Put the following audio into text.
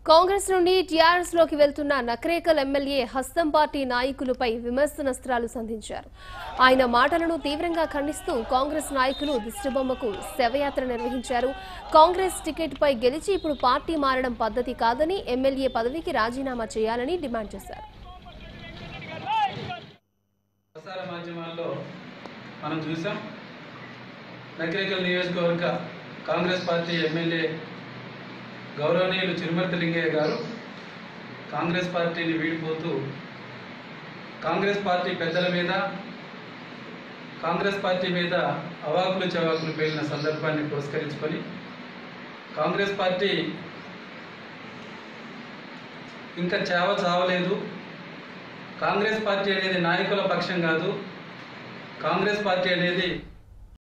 కాంగ్రెస్ నుండి టీఆర్ఎస్ లోకి వెళ్తున్న నకరేకల్ ఎమ్మెల్యే హస్తం పార్టీ నాయకులపై విమర్శనస్త్రాలు సంధించారు ఆయన మాటలను తీవ్రంగా ఖండిస్తూ కాంగ్రెస్ నాయకులు దిష్టిబొమ్మకు శవయాత్ర నిర్వహించారు కాంగ్రెస్ టికెట్ పై గెలిచి ఇప్పుడు పార్టీ మారడం పద్ధతి కాదని ఎమ్మెల్యే పదవికి రాజీనామా చేయాలని డిమాండ్ చేశారు ప్రసార మాధ్యమాల్లో మనం చూసాం నకిరేకల్ నియోజకవర్గ కాంగ్రెస్ పార్టీ ఎమ్మెల్యే గౌరవనీయులు చిరుమర్తి లింగయ్య గారు కాంగ్రెస్ పార్టీని వీడిపోతూ కాంగ్రెస్ పార్టీ పెద్దల మీద కాంగ్రెస్ పార్టీ మీద అవాకులు చవాకులు పేలిన సందర్భాన్ని పురస్కరించుకొని కాంగ్రెస్ పార్టీ ఇంకా చావ చావలేదు కాంగ్రెస్ పార్టీ అనేది నాయకుల పక్షం కాదు కాంగ్రెస్ పార్టీ అనేది